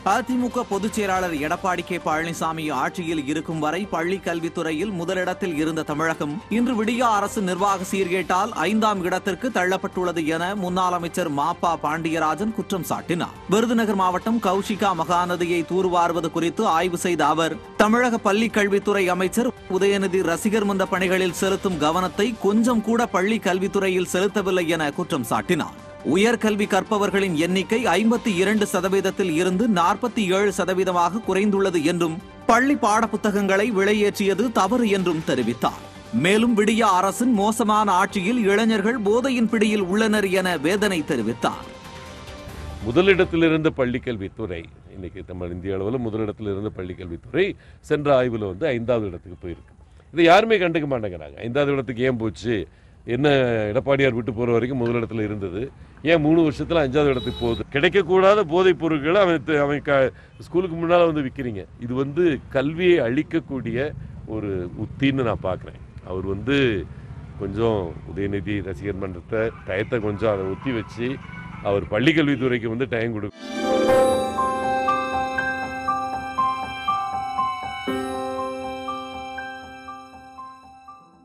அதிமுக பொதுச் செயலாளர் எடப்பாடி கே பழனிசாமி ஆட்சியில் இருக்கும் வரை பள்ளி கல்வித்துறையில் முதலிடத்தில் இருந்த தமிழகம் இன்று விடிய அரசு நிர்வாக சீர்கேட்டால் ஐந்தாம் இடத்திற்கு தள்ளப்பட்டுள்ளது என முன்னாள் அமைச்சர் மாப்பா பாண்டியராஜன் குற்றம் சாட்டினார் விருதுநகர் மாவட்டம் கௌஷிகா மகாநதியை தூர்வாருவது குறித்து ஆய்வு செய்த அவர் தமிழக பள்ளி கல்வித்துறை அமைச்சர் உதயநிதி ரசிகர் மன்ற பணிகளில் செலுத்தும் கவனத்தை கொஞ்சம் கூட பள்ளி கல்வித்துறையில் செலுத்தவில்லை என குற்றம் சாட்டினார் உயர்கல்வி கற்பவர்களின் எண்ணிக்கை ஐம்பத்தி இரண்டு சதவீதத்தில் இருந்து நாற்பத்தி ஏழு சதவீதமாக குறைந்துள்ளது என்றும் பள்ளி பாடப்புத்தகங்களை விலையேற்றியது தவறு என்றும் தெரிவித்தார் மேலும் விடிய அரசின் மோசமான ஆட்சியில் இளைஞர்கள் போதையின் பிடியில் உள்ளனர் என வேதனை தெரிவித்தார் முதலிடத்தில் இருந்த பள்ளிக்கல்வித்துறை இன்னைக்கு நம்ம இந்திய அளவில் முதலிடத்தில் இருந்த பள்ளிக்கல்வித்துறை சென்ற ஆய்வில் வந்து ஐந்தாவது இடத்துக்கு போயிருக்கு இதை யாருமே கண்டுக்க மாட்டேங்கிறாங்க ஐந்தாவது இடத்துக்கு ஏன் போச்சு என்ன எடப்பாடியார் விட்டு போகிற வரைக்கும் முதலிடத்தில் இருந்தது ஏன் மூணு வருஷத்தில் அஞ்சாவது இடத்துக்கு போகுது கிடைக்கக்கூடாத போதைப் பொருட்களை அவன் த- அவன் க ஸ்கூலுக்கு முன்னால் வந்து விற்கிறீங்க இது வந்து கல்வியை அழிக்கக்கூடிய ஒரு உத்தின்னு நான் பார்க்குறேன் அவர் வந்து கொஞ்சம் உதயநிதி ரசிகர் மன்றத்தை டயத்தை கொஞ்சம் அதை ஒத்தி வச்சு அவர் பள்ளிக்கல்வித்துறைக்கு வந்து டைம் கொடுக்கும்